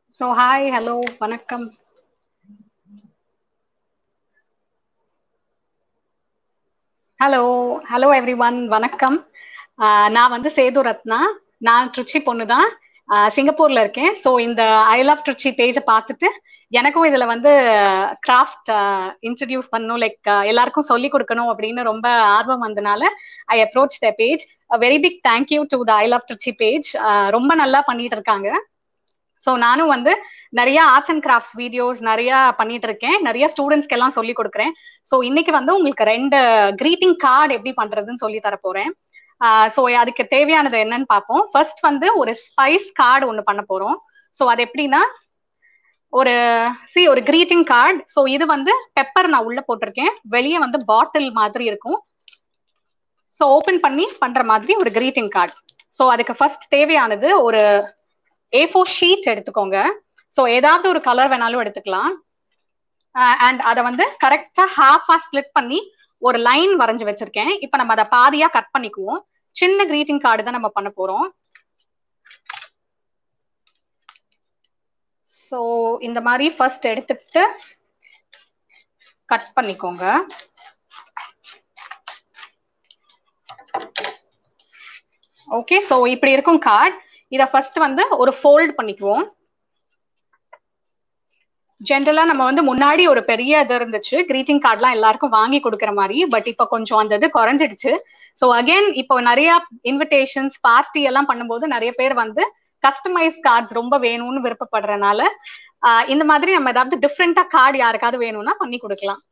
so hi hello வணக்கம் hello hello every one வணக்கம் ஆஹ் நான் வந்து சேது ரத்னா நான் ட்ரிச்சி பொண்ணு தான் சிங்கப்பூர்ல இருக்கேன் ஸோ இந்த ஐ லவ் ட்ரிச்சி பேஜை பார்த்துட்டு எனக்கும் இதுல வந்து கிராஃப்ட் இன்ட்ரடியூஸ் பண்ணணும் லைக் எல்லாருக்கும் சொல்லி கொடுக்கணும் அப்படின்னு ரொம்ப ஆர்வம் வந்தனால I approach the page very big thank you to the I love Trichy page ரொம்ப நல்லா பண்ணிட்டு இருக்காங்க ஸோ நானும் வந்து நிறைய ஆர்ட்ஸ் அண்ட் கிராஃப்ட்ஸ் வீடியோஸ் நிறைய பண்ணிட்டு இருக்கேன் நிறைய ஸ்டூடெண்ட்ஸ்க்கு எல்லாம் சொல்லி கொடுக்குறேன் ஸோ இன்னைக்கு வந்து உங்களுக்கு ரெண்டு கிரீட்டிங் கார்டு எப்படி பண்றதுன்னு சொல்லி தர போறேன் ஸோ அதுக்கு தேவையானது என்னன்னு பார்ப்போம் ஃபர்ஸ்ட் வந்து ஒரு ஸ்பைஸ் கார்டு ஒன்று பண்ண போறோம் ஸோ அது எப்படின்னா ஒரு சி ஒரு கிரீட்டிங் கார்டு ஸோ இது வந்து பெப்பர் நான் உள்ள போட்டிருக்கேன் வெளியே வந்து பாட்டில் மாதிரி இருக்கும் ஸோ ஓப்பன் பண்ணி பண்ற மாதிரி ஒரு கிரீட்டிங் கார்டு ஸோ அதுக்கு ஃபர்ஸ்ட் தேவையானது ஒரு ஏ ஃபோர் ஷீட் எடுத்துக்கோங்க ஸோ ஏதாவது ஒரு கலர் வேணாலும் எடுத்துக்கலாம் அண்ட் அதை வந்து கரெக்டா ஹாஃபா ஸ்பிளிட் பண்ணி ஒரு லைன் வரைஞ்சு வச்சிருக்கேன் இப்போ நம்ம அதை பாதியா கட் பண்ணிக்குவோம் சின்ன கிரீட்டிங் கார்டு தான் நம்ம பண்ண போறோம் ஸோ இந்த மாதிரி ஃபர்ஸ்ட் எடுத்துட்டு கட் பண்ணிக்கோங்க ஓகே ஸோ இப்படி இருக்கும் கார்டு இதை ஃபர்ஸ்ட் வந்து ஒரு ஃபோல்ட் பண்ணிக்குவோம் ஜென்ரலா நம்ம வந்து முன்னாடி ஒரு பெரிய இது இருந்துச்சு கிரீட்டிங் கார்ட்லாம் எல்லாருக்கும் வாங்கி கொடுக்குற மாதிரி பட் இப்போ கொஞ்சம் அந்த இது குறைஞ்சிடுச்சு ஸோ அகைன் இப்போ நிறைய இன்விடேஷன்ஸ் பார்ட்டி எல்லாம் பண்ணும்போது நிறைய பேர் வந்து கஸ்டமைஸ் கார்ட்ஸ் ரொம்ப வேணும்னு விருப்பப்படுறதுனால இந்த மாதிரி நம்ம ஏதாவது டிஃப்ரெண்டா கார்டு யாருக்காவது வேணும்னா பண்ணி கொடுக்கலாம்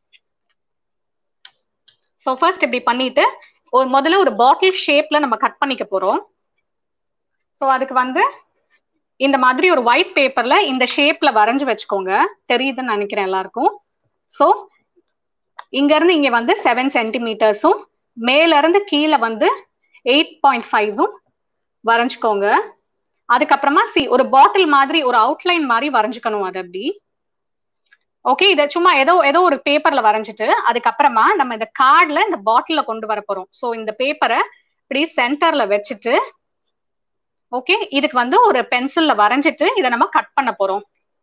ஸோ ஃபர்ஸ்ட் இப்படி பண்ணிட்டு ஒரு முதல்ல ஒரு பாட்டில் ஷேப்ல நம்ம கட் பண்ணிக்க போறோம் ஸோ அதுக்கு வந்து இந்த மாதிரி ஒரு ஒயிட் பேப்பர்ல இந்த ஷேப்ல வரைஞ்சு வச்சுக்கோங்க தெரியுதுன்னு நினைக்கிறேன் எல்லாருக்கும் ஸோ இங்க இருந்து இங்க வந்து செவன் சென்டிமீட்டர்ஸும் மேல இருந்து கீழே வந்து எயிட் பாயிண்ட் ஃபைவும் வரைஞ்சுக்கோங்க அதுக்கப்புறமா சி ஒரு பாட்டில் மாதிரி ஒரு அவுட்லைன் மாதிரி வரைஞ்சுக்கணும் அது அப்படி ஓகே இதை சும்மா ஏதோ ஏதோ ஒரு பேப்பர்ல வரைஞ்சிட்டு அதுக்கப்புறமா நம்ம இந்த கார்ட்ல இந்த பாட்டில கொண்டு வர போறோம் ஸோ இந்த பேப்பரை இப்படி சென்டர்ல வச்சுட்டு ஓகே இதுக்கு வந்து ஒரு பென்சில்ல வரைஞ்சிட்டு இதை நம்ம கட் பண்ண போறோம்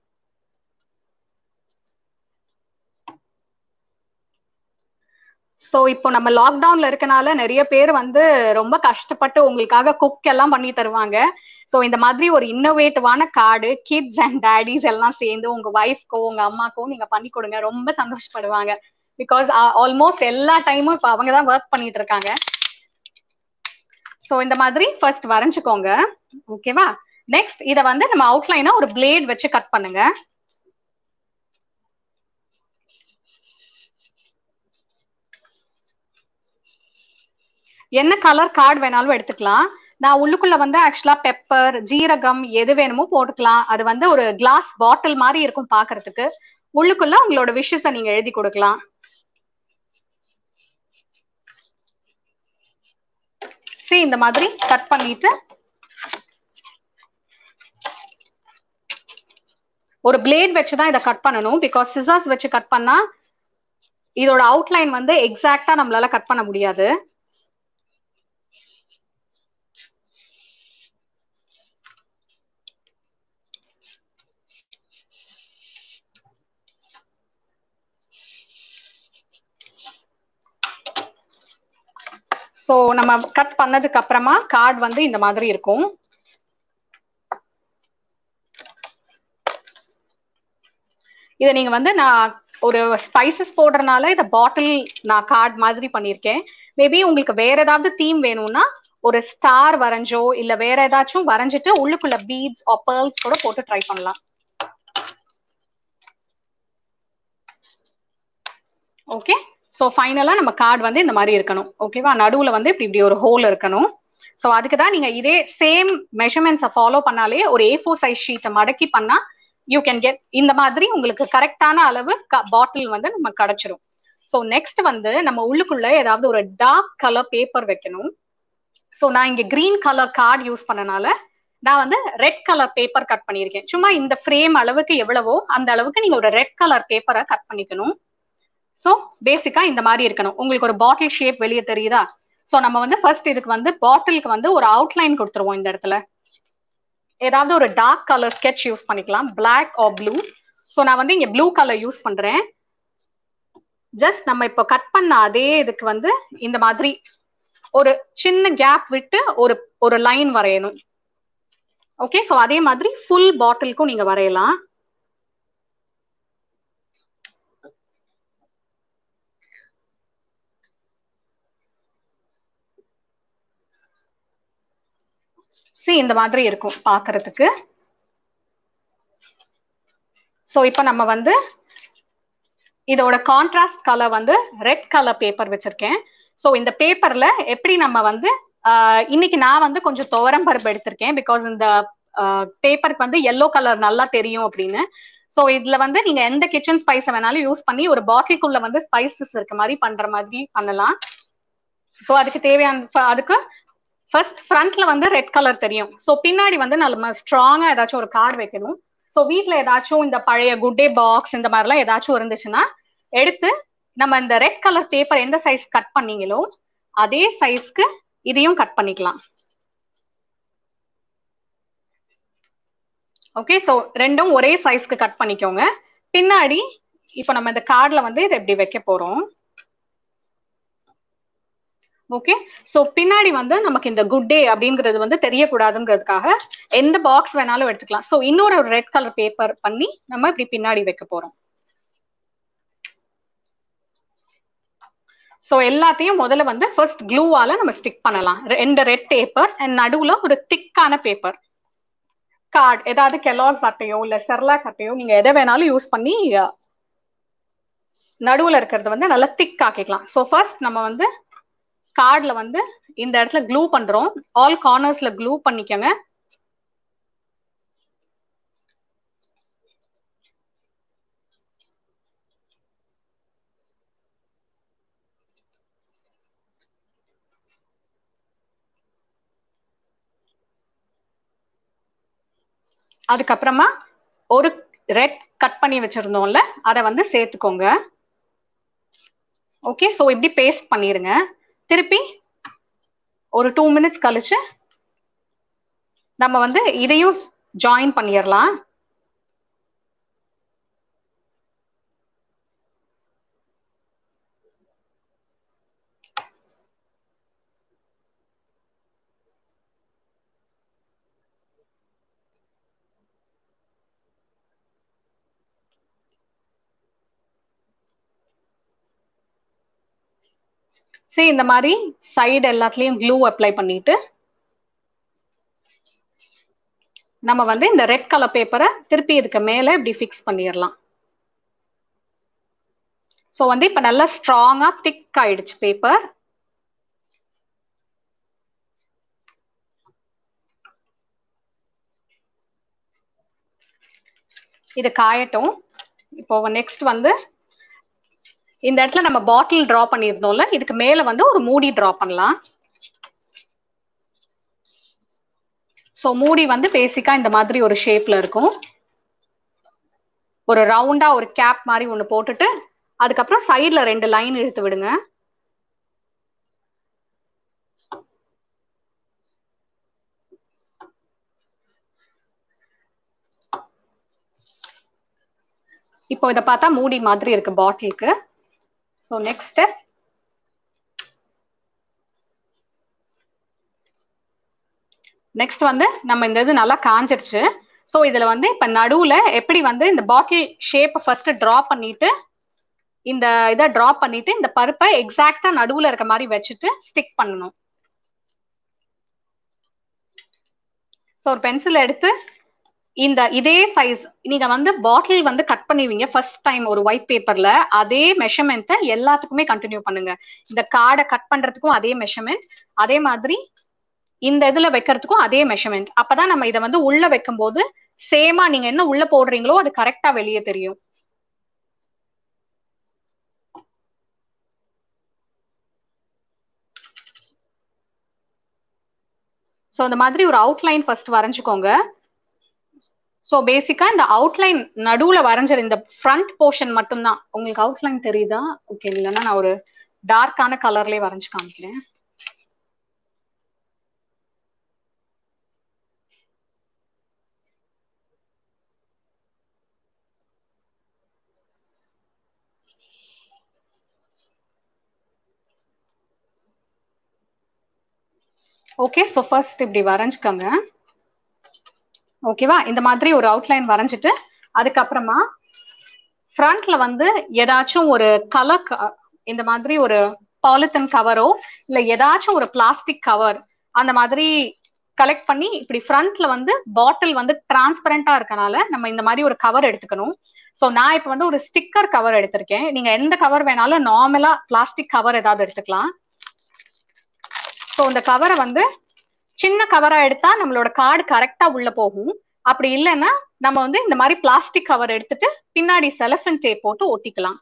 ஸோ இப்போ நம்ம லாக்டவுன்ல இருக்கனால நிறைய பேர் வந்து ரொம்ப கஷ்டப்பட்டு உங்களுக்காக குக் எல்லாம் பண்ணி தருவாங்க ஸோ இந்த மாதிரி ஒரு இன்னோவேட்டிவான கார்டு கிட்ஸ் அண்ட் டேடிஸ் எல்லாம் சேர்ந்து உங்க ஒய்ஃப்க்கோ உங்க அம்மாக்கோ நீங்க பண்ணி கொடுங்க ரொம்ப சந்தோஷப்படுவாங்க பிகாஸ் ஆல்மோஸ்ட் எல்லா டைமும் இப்போ அவங்க தான் ஒர்க் பண்ணிட்டு இருக்காங்க ஸோ இந்த மாதிரி ஃபர்ஸ்ட் வரைஞ்சுக்கோங்க ஓகேவா நெக்ஸ்ட் இதை வந்து நம்ம அவுட்லைனா ஒரு பிளேட் வச்சு கட் பண்ணுங்க என்ன கலர் கார்டு வேணாலும் எடுத்துக்கலாம் நான் உள்ளுக்குள்ள வந்து ஆக்சுவலா பெப்பர் ஜீரகம் எது வேணுமோ போட்டுக்கலாம் அது வந்து ஒரு கிளாஸ் பாட்டில் மாதிரி இருக்கும் பாக்குறதுக்கு உள்ளுக்குள்ள உங்களோட விஷஸை நீங்க எழுதி கொடுக்கலாம் சரி இந்த மாதிரி கட் பண்ணிட்டு ஒரு பிளேட் வச்சு தான் இதை கட் பண்ணணும் பிகாஸ் சிசர்ஸ் வச்சு கட் பண்ணா இதோட அவுட்லைன் வந்து எக்ஸாக்டா நம்மளால கட் பண்ண முடியாது ஸோ நம்ம கட் பண்ணதுக்கு அப்புறமா கார்டு வந்து இந்த மாதிரி இருக்கும் இதை நீங்க வந்து நான் ஒரு ஸ்பைசஸ் போடுறதுனால இதை பாட்டில் நான் கார்டு மாதிரி பண்ணியிருக்கேன் மேபி உங்களுக்கு வேற ஏதாவது தீம் வேணும்னா ஒரு ஸ்டார் வரைஞ்சோ இல்ல வேற ஏதாச்சும் வரைஞ்சிட்டு உள்ளுக்குள்ள பீட்ஸ் பேர்ல்ஸ் கூட போட்டு ட்ரை பண்ணலாம் ஓகே ஸோ ஃபைனலாக நம்ம கார்டு வந்து இந்த மாதிரி இருக்கணும் ஓகேவா நடுவில் வந்து இப்படி இப்படி ஒரு ஹோல் இருக்கணும் ஸோ அதுக்கு தான் நீங்கள் இதே சேம் மெஷர்மெண்ட்ஸை ஃபாலோ பண்ணாலே ஒரு ஏ ஃபோர் சைஸ் ஷீட்டை மடக்கி பண்ணால் யூ கேன் கெட் இந்த மாதிரி உங்களுக்கு கரெக்டான அளவு பாட்டில் வந்து நம்ம கிடைச்சிரும் ஸோ நெக்ஸ்ட் வந்து நம்ம உள்ளுக்குள்ள ஏதாவது ஒரு டார்க் கலர் பேப்பர் வைக்கணும் ஸோ நான் இங்கே கிரீன் கலர் கார்டு யூஸ் பண்ணனால நான் வந்து ரெட் கலர் பேப்பர் கட் பண்ணியிருக்கேன் சும்மா இந்த ஃப்ரேம் அளவுக்கு எவ்வளவோ அந்த அளவுக்கு நீங்கள் ஒரு ரெட் கலர் பேப்பரை கட் பண்ணிக்கணும் ஸோ பேசிக்கா இந்த மாதிரி இருக்கணும் உங்களுக்கு ஒரு பாட்டில் ஷேப் வெளியே தெரியுதா ஸோ நம்ம வந்து ஃபர்ஸ்ட் இதுக்கு வந்து பாட்டிலுக்கு வந்து ஒரு அவுட்லைன் கொடுத்துருவோம் இந்த இடத்துல ஏதாவது ஒரு டார்க் கலர் ஸ்கெட்ச் யூஸ் பண்ணிக்கலாம் பிளாக் ஆர் ப்ளூ ஸோ நான் வந்து இங்க ப்ளூ கலர் யூஸ் பண்றேன் ஜஸ்ட் நம்ம இப்போ கட் பண்ண அதே இதுக்கு வந்து இந்த மாதிரி ஒரு சின்ன கேப் விட்டு ஒரு ஒரு லைன் வரையணும் ஓகே ஸோ அதே மாதிரி ஃபுல் பாட்டிலுக்கும் நீங்க வரையலாம் சி இந்த மாதிரி இருக்கும் பார்க்கிறதுக்கு ஸோ இப்போ நம்ம வந்து இதோட கான்ட்ராஸ்ட் கலர் வந்து ரெட் கலர் பேப்பர் வச்சிருக்கேன் ஸோ இந்த பேப்பர்ல எப்படி நம்ம வந்து இன்னைக்கு நான் வந்து கொஞ்சம் துவரம் பருப்பு எடுத்திருக்கேன் பிகாஸ் இந்த பேப்பருக்கு வந்து எல்லோ கலர் நல்லா தெரியும் அப்படின்னு ஸோ இதுல வந்து நீங்க எந்த கிச்சன் ஸ்பைஸை வேணாலும் யூஸ் பண்ணி ஒரு பாட்டிலுக்குள்ள வந்து ஸ்பைசஸ் இருக்க மாதிரி பண்ற மாதிரி பண்ணலாம் ஸோ அதுக்கு தேவையான அதுக்கு ஃபர்ஸ்ட் ஃப்ரண்ட்ல வந்து ரெட் கலர் தெரியும் ஸோ பின்னாடி வந்து நம்ம ஸ்ட்ராங்கா ஏதாச்சும் ஒரு கார்டு வைக்கணும் ஸோ வீட்டில் ஏதாச்சும் இந்த பழைய குட் டே பாக்ஸ் இந்த மாதிரிலாம் ஏதாச்சும் இருந்துச்சுன்னா எடுத்து நம்ம இந்த ரெட் கலர் பேப்பர் எந்த சைஸ் கட் பண்ணீங்களோ அதே சைஸ்க்கு இதையும் கட் பண்ணிக்கலாம் ஓகே ஸோ ரெண்டும் ஒரே சைஸ்க்கு கட் பண்ணிக்கோங்க பின்னாடி இப்போ நம்ம இந்த கார்டில் வந்து இதை எப்படி வைக்க போறோம் ஓகே ஸோ பின்னாடி வந்து நமக்கு இந்த குட் டே அப்படிங்கிறது வந்து தெரியக்கூடாதுங்கிறதுக்காக எந்த பாக்ஸ் வேணாலும் எடுத்துக்கலாம் ஸோ இன்னொரு ஒரு ரெட் கலர் பேப்பர் பண்ணி நம்ம இப்படி பின்னாடி வைக்க போறோம் ஸோ எல்லாத்தையும் முதல்ல வந்து ஃபர்ஸ்ட் க்ளூவால நம்ம ஸ்டிக் பண்ணலாம் ரெண்டு ரெட் பேப்பர் அண்ட் நடுவுல ஒரு திக்கான பேப்பர் கார்டு ஏதாவது கெலாக்ஸ் அட்டையோ இல்ல செர்லாக் அட்டையோ நீங்க எதை வேணாலும் யூஸ் பண்ணி நடுவுல இருக்கிறது வந்து நல்லா திக் ஆக்கிக்கலாம் ஸோ ஃபர்ஸ்ட் நம்ம வந்து கார்ட்ல வந்து இந்த இடத்துல க்ளூ பண்றோம் ஆல் கார்னர்ஸ்ல க்ளூ பண்ணிக்கோங்க அதுக்கப்புறமா ஒரு ரெட் கட் பண்ணி வச்சிருந்தோம்ல அதை வந்து சேர்த்துக்கோங்க ஓகே ஸோ இப்படி பேஸ்ட் பண்ணிருங்க திருப்பி ஒரு டூ மினிட்ஸ் கழிச்சு நம்ம வந்து இதையும் ஜாயின் பண்ணிடலாம் சரி இந்த மாதிரி சைடு எல்லாத்துலயும் க்ளூ அப்ளை பண்ணிட்டு நம்ம வந்து இந்த ரெட் கலர் பேப்பரை திருப்பி இதுக்கு மேல இப்படி ஃபிக்ஸ் பண்ணிடலாம் ஸோ வந்து இப்ப நல்லா ஸ்ட்ராங்கா திக் ஆயிடுச்சு பேப்பர் இது காயட்டும் இப்போ நெக்ஸ்ட் வந்து இந்த இடத்துல நம்ம பாட்டில் டிரா பண்ணியிருந்தோம்ல இதுக்கு மேல வந்து ஒரு மூடி டிரா பண்ணலாம் ஸோ மூடி வந்து பேசிக்கா இந்த மாதிரி ஒரு ஷேப்ல இருக்கும் ஒரு ரவுண்டா ஒரு கேப் மாதிரி ஒன்று போட்டுட்டு அதுக்கப்புறம் சைட்ல ரெண்டு லைன் இழுத்து விடுங்க இப்போ இதை பார்த்தா மூடி மாதிரி இருக்கு பாட்டிலுக்கு ஸோ நெக்ஸ்ட் ஸ்டெப் நெக்ஸ்ட் வந்து நம்ம இந்த இது நல்லா காஞ்சிருச்சு ஸோ இதுல வந்து இப்ப நடுவுல எப்படி வந்து இந்த பாட்டில் ஷேப்பை ஃபர்ஸ்ட் டிரா பண்ணிட்டு இந்த இதை டிரா பண்ணிட்டு இந்த பருப்பை எக்ஸாக்டா நடுவுல இருக்க மாதிரி வச்சுட்டு ஸ்டிக் பண்ணணும் ஸோ ஒரு பென்சில் எடுத்து இந்த இதே சைஸ் நீங்க வந்து பாட்டில் வந்து கட் பண்ணுவீங்க ஃபர்ஸ்ட் டைம் ஒரு ஒயிட் பேப்பர்ல அதே மெஷர்மெண்ட்டை எல்லாத்துக்குமே கண்டினியூ பண்ணுங்க இந்த கார்டை கட் பண்றதுக்கும் அதே மெஷர்மெண்ட் அதே மாதிரி இந்த இதுல வைக்கிறதுக்கும் அதே மெஷர்மெண்ட் அப்பதான் நம்ம இதை வந்து உள்ள வைக்கும் போது சேமா நீங்க என்ன உள்ள போடுறீங்களோ அது கரெக்டா வெளியே தெரியும் ஸோ இந்த மாதிரி ஒரு அவுட்லைன் ஃபர்ஸ்ட் வரைஞ்சுக்கோங்க ஸோ பேசிக்கா இந்த அவுட்லைன் நடுவுல வரைஞ்சது இந்த ஃப்ரண்ட் போர்ஷன் மட்டும்தான் உங்களுக்கு அவுட்லைன் தெரியுதா ஓகே இல்லைன்னா நான் ஒரு டார்க்கான கலர்லயே வரைஞ்சு காமிக்கிறேன் ஓகே ஸோ ஃபர்ஸ்ட் இப்படி வரைஞ்சுக்கோங்க ஓகேவா இந்த மாதிரி ஒரு அவுட்லைன் வரைஞ்சிட்டு அதுக்கப்புறமா ஃப்ரண்ட்ல வந்து ஏதாச்சும் ஒரு கலர் இந்த மாதிரி ஒரு பாலித்தன் கவரோ இல்ல ஏதாச்சும் ஒரு பிளாஸ்டிக் கவர் அந்த மாதிரி கலெக்ட் பண்ணி இப்படி ஃப்ரண்ட்ல வந்து பாட்டில் வந்து டிரான்ஸ்பரண்டா இருக்கனால நம்ம இந்த மாதிரி ஒரு கவர் எடுத்துக்கணும் ஸோ நான் இப்போ வந்து ஒரு ஸ்டிக்கர் கவர் எடுத்திருக்கேன் நீங்க எந்த கவர் வேணாலும் நார்மலா பிளாஸ்டிக் கவர் ஏதாவது எடுத்துக்கலாம் ஸோ இந்த கவரை வந்து சின்ன கவரா எடுத்தா நம்மளோட கார்டு கரெக்டா உள்ள போகும் அப்படி இல்லைன்னா நம்ம வந்து இந்த மாதிரி பிளாஸ்டிக் கவர் எடுத்துட்டு பின்னாடி செலஃபன் டேப் போட்டு ஒட்டிக்கலாம்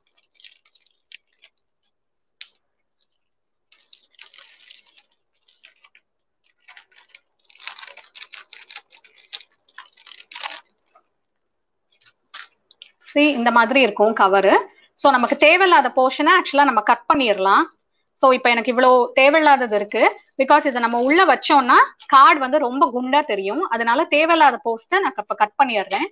சி இந்த மாதிரி இருக்கும் கவரு ஸோ நமக்கு தேவையில்லாத போர்ஷனை ஆக்சுவலா நம்ம கட் பண்ணிடலாம் ஸோ இப்போ எனக்கு இவ்வளோ தேவையில்லாதது இருக்கு பிகாஸ் இதை நம்ம உள்ள வச்சோம்னா கார்டு வந்து ரொம்ப குண்டா தெரியும் அதனால தேவையில்லாத போஸ்ட்டை நான் இப்போ கட் பண்ணிடுறேன்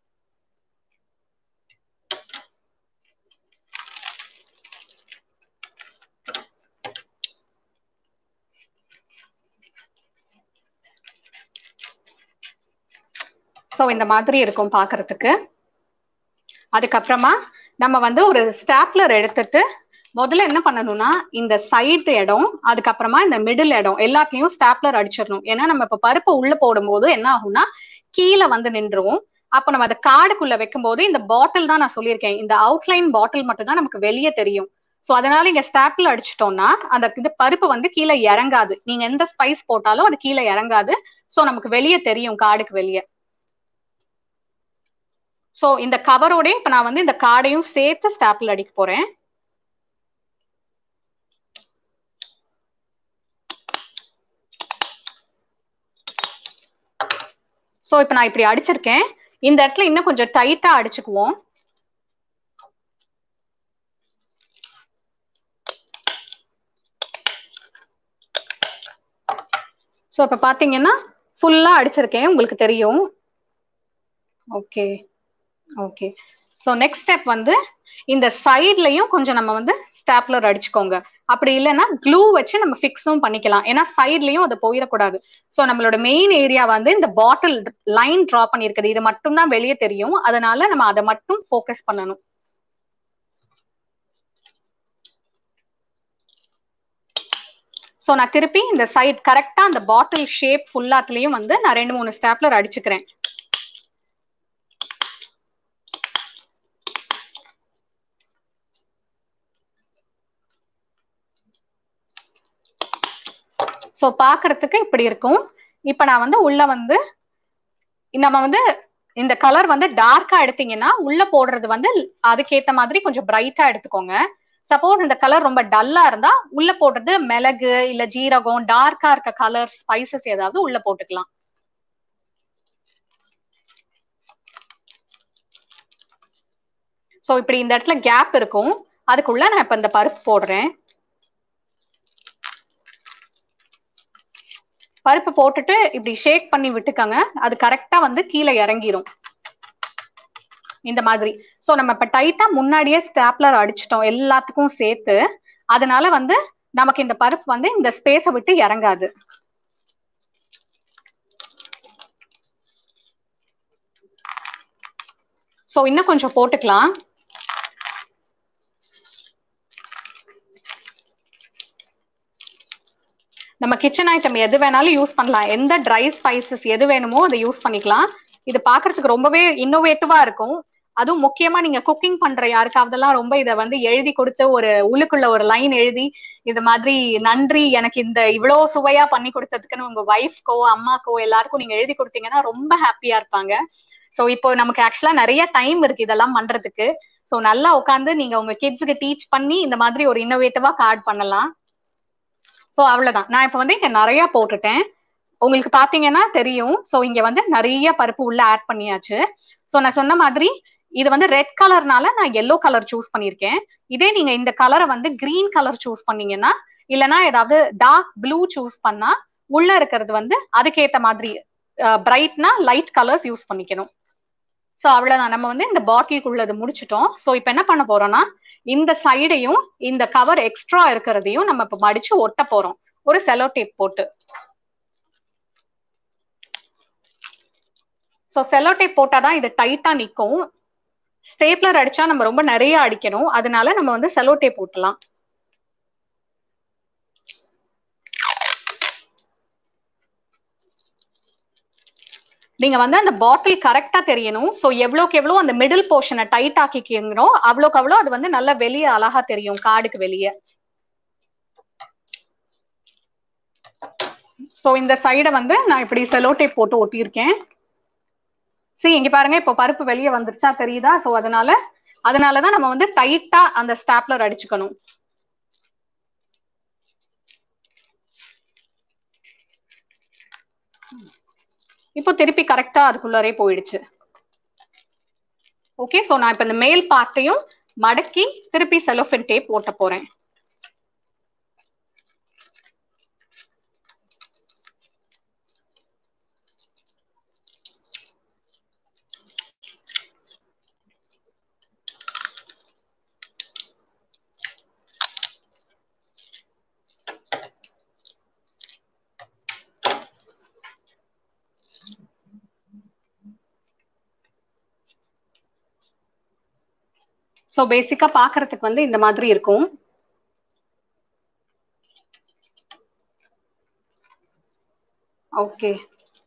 ஸோ இந்த மாதிரி இருக்கும் பார்க்கறதுக்கு அதுக்கப்புறமா நம்ம வந்து ஒரு ஸ்டாப்லர் எடுத்துட்டு முதல்ல என்ன பண்ணணும்னா இந்த சைடு இடம் அதுக்கப்புறமா இந்த மிடில் இடம் எல்லாத்துலயும் ஸ்டாப்லர் அடிச்சிடணும் ஏன்னா நம்ம இப்ப பருப்பு உள்ள போடும்போது என்ன ஆகும்னா கீழே வந்து நின்றுவோம் அப்ப நம்ம அதை கார்டுக்குள்ள வைக்கும்போது இந்த பாட்டில் தான் நான் சொல்லியிருக்கேன் இந்த அவுட்லைன் பாட்டில் மட்டும் தான் நமக்கு வெளியே தெரியும் சோ அதனால இங்க ஸ்டாப்ல அடிச்சிட்டோம்னா அந்த இது பருப்பு வந்து கீழே இறங்காது நீங்க எந்த ஸ்பைஸ் போட்டாலும் அது கீழே இறங்காது சோ நமக்கு வெளியே தெரியும் கார்டுக்கு வெளியே சோ இந்த கவரோட இப்ப நான் வந்து இந்த கார்டையும் சேர்த்து ஸ்டாப்ல அடிக்க போறேன் சோ இப்ப நான் இப்படி அடிச்சிருக்கேன் இந்த இடத்துல இன்னும் கொஞ்சம் டைட்டா அடிச்சுக்குவோம் சோ இப்ப பாத்தீங்கன்னா ஃபுல்லா அடிச்சிருக்கேன் உங்களுக்கு தெரியும் okay okay so next step வந்து இந்த சைட்லயும் கொஞ்சம் நம்ம வந்து ஸ்டாப்லர் அடிச்சுக்கோங்க அப்படி இல்லைன்னா க்ளூ வச்சு நம்ம ஃபிக்ஸும் பண்ணிக்கலாம் ஏன்னா சைட்லயும் அது போயிடக்கூடாது ஸோ நம்மளோட மெயின் ஏரியா வந்து இந்த பாட்டில் லைன் ட்ரா பண்ணியிருக்குது இது மட்டும் தான் வெளியே தெரியும் அதனால நம்ம அதை மட்டும் ஃபோக்கஸ் பண்ணணும் ஸோ நான் திருப்பி இந்த சைட் கரெக்டா அந்த பாட்டில் ஷேப் ஃபுல்லாத்துலயும் வந்து நான் ரெண்டு மூணு ஸ்டாப்லர் அடிச்சுக்கிறேன் ஸோ பாக்குறதுக்கு இப்படி இருக்கும் இப்ப நான் வந்து உள்ள வந்து நம்ம வந்து இந்த கலர் வந்து டார்க்கா எடுத்தீங்கன்னா உள்ள போடுறது வந்து அதுக்கேத்த மாதிரி கொஞ்சம் பிரைட்டா எடுத்துக்கோங்க சப்போஸ் இந்த கலர் ரொம்ப டல்லா இருந்தா உள்ள போடுறது மிளகு இல்ல ஜீரகம் டார்க்கா இருக்க கலர் ஸ்பைசஸ் ஏதாவது உள்ள போட்டுக்கலாம் ஸோ இப்படி இந்த இடத்துல கேப் இருக்கும் அதுக்குள்ள நான் இப்ப இந்த பருப்பு போடுறேன் பருப்பு போட்டுட்டு இப்படி ஷேக் பண்ணி விட்டுக்கங்க அது கரெக்டா வந்து கீழே இறங்கிரும் இந்த மாதிரி சோ நம்ம இப்ப டைட்டா முன்னாடியே ஸ்டாப்லர் அடிச்சிட்டோம் எல்லாத்துக்கும் சேர்த்து அதனால வந்து நமக்கு இந்த பருப்பு வந்து இந்த ஸ்பேஸை விட்டு இறங்காது சோ இன்னும் கொஞ்சம் போட்டுக்கலாம் நம்ம கிச்சன் ஐட்டம் எது வேணாலும் யூஸ் பண்ணலாம் எந்த ட்ரை ஸ்பைசஸ் எது வேணுமோ அதை யூஸ் பண்ணிக்கலாம் இது பாக்குறதுக்கு ரொம்பவே இன்னோவேட்டிவா இருக்கும் அதுவும் முக்கியமா நீங்க குக்கிங் பண்ற யாருக்காவதெல்லாம் ரொம்ப இதை வந்து எழுதி கொடுத்து ஒரு உள்ளுக்குள்ள ஒரு லைன் எழுதி இது மாதிரி நன்றி எனக்கு இந்த இவ்வளவு சுவையா பண்ணி கொடுத்ததுக்குன்னு உங்க ஒய்ஃப்கோ அம்மாக்கோ எல்லாருக்கும் நீங்க எழுதி கொடுத்தீங்கன்னா ரொம்ப ஹாப்பியா இருப்பாங்க சோ இப்போ நமக்கு ஆக்சுவலா நிறைய டைம் இருக்கு இதெல்லாம் பண்றதுக்கு சோ நல்லா உட்காந்து நீங்க உங்க கிட்ஸுக்கு டீச் பண்ணி இந்த மாதிரி ஒரு இன்னோவேட்டிவா கார்டு பண்ணலாம் சோ அவ்வளவுதான் நான் இப்ப வந்து இங்க நிறைய போட்டுட்டேன் உங்களுக்கு பாத்தீங்கன்னா தெரியும் சோ இங்க வந்து நிறைய பருப்பு உள்ள ஆட் பண்ணியாச்சு சோ நான் சொன்ன மாதிரி இது வந்து ரெட் கலர்னால நான் எல்லோ கலர் சூஸ் பண்ணிருக்கேன் இதே நீங்க இந்த கலரை வந்து கிரீன் கலர் சூஸ் பண்ணீங்கன்னா இல்லைன்னா ஏதாவது டார்க் ப்ளூ சூஸ் பண்ணா உள்ள இருக்கிறது வந்து அதுக்கேத்த மாதிரி பிரைட்னா லைட் கலர்ஸ் யூஸ் பண்ணிக்கணும் ஸோ அவ்வளவுதான் நம்ம வந்து இந்த பாட்டிலுக்குள்ளது முடிச்சிட்டோம் ஸோ இப்போ என்ன பண்ண போறோம்னா இந்த சைடையும் இந்த கவர் எக்ஸ்ட்ரா இருக்கிறதையும் நம்ம இப்போ மடிச்சு ஒட்ட போறோம் ஒரு செலோ டேப் போட்டு ஸோ செல்லோ டேப் போட்டாதான் இது டைட்டா நிற்கும் ஸ்டேப்லர் அடிச்சா நம்ம ரொம்ப நிறைய அடிக்கணும் அதனால நம்ம வந்து செல்லோ டேப் போட்டலாம் நீங்க வந்து அந்த பாட்டில் கரெக்டா தெரியணும் ஸோ எவ்வளோக்கு எவ்வளோ அந்த மிடில் போர்ஷனை டைட் ஆக்கிக்கிறோம் அவ்வளோக்கு அவ்வளோ அது வந்து நல்லா வெளியே அழகா தெரியும் கார்டுக்கு வெளியே ஸோ இந்த சைடை வந்து நான் இப்படி செலோ டேப் போட்டு ஒட்டியிருக்கேன் சி இங்க பாருங்க இப்போ பருப்பு வெளியே வந்துருச்சா தெரியுதா ஸோ அதனால அதனாலதான் நம்ம வந்து டைட்டா அந்த ஸ்டாப்லர் அடிச்சுக்கணும் இப்போ திருப்பி கரெக்டா அதுக்குள்ளரே போயிடுச்சு ஓகே ஸோ நான் இப்போ இந்த மேல் பார்ட்டையும் மடக்கி திருப்பி செலோஃபின் டேப் ஓட்ட போறேன் ஸோ பேசிக்கா பாக்குறதுக்கு வந்து இந்த மாதிரி இருக்கும் ஓகே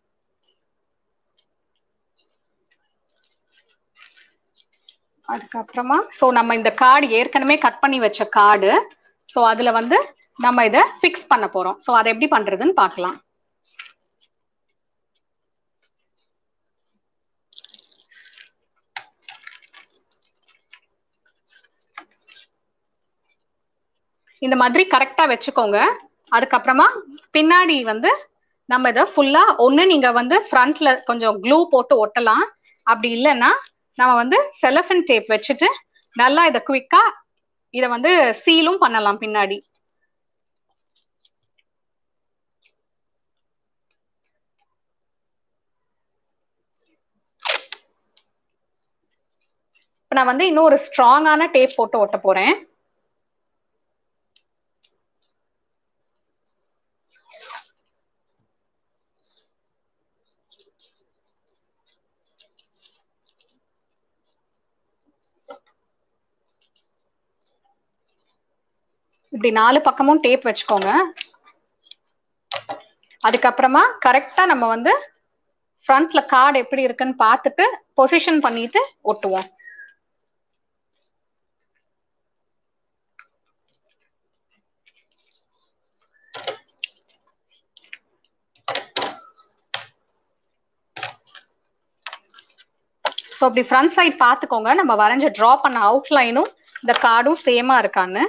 அதுக்கப்புறமா ஸோ நம்ம இந்த கார்டு ஏற்கனவே கட் பண்ணி வச்ச கார்டு ஸோ அதுல வந்து நம்ம இதை ஃபிக்ஸ் பண்ண போறோம் ஸோ அதை எப்படி பண்றதுன்னு பார்க்கலாம் இந்த மாதிரி கரெக்டா வச்சுக்கோங்க அதுக்கப்புறமா பின்னாடி வந்து நம்ம இதை ஃபுல்லா ஒண்ணு நீங்க வந்து ஃப்ரண்ட்ல கொஞ்சம் க்ளூ போட்டு ஒட்டலாம் அப்படி இல்லைன்னா நம்ம வந்து செலஃபன் டேப் வச்சுட்டு நல்லா இதை குவிக்கா இதை வந்து சீலும் பண்ணலாம் பின்னாடி இப்போ நான் வந்து இன்னும் ஒரு ஸ்ட்ராங்கான டேப் போட்டு ஒட்ட போறேன் இப்படி நாலு பக்கமும் டேப் வச்சுக்கோங்க அதுக்கப்புறமா கரெக்டா நம்ம வந்து ஃப்ரண்ட்ல கார்டு எப்படி இருக்குன்னு பார்த்துட்டு பொசிஷன் பண்ணிட்டு ஒட்டுவோம் ஸோ அப்படி ஃப்ரண்ட் சைட் பார்த்துக்கோங்க நம்ம வரைஞ்ச ட்ரா பண்ண அவுட்லைனும் இந்த கார்டும் சேமா இருக்கான்னு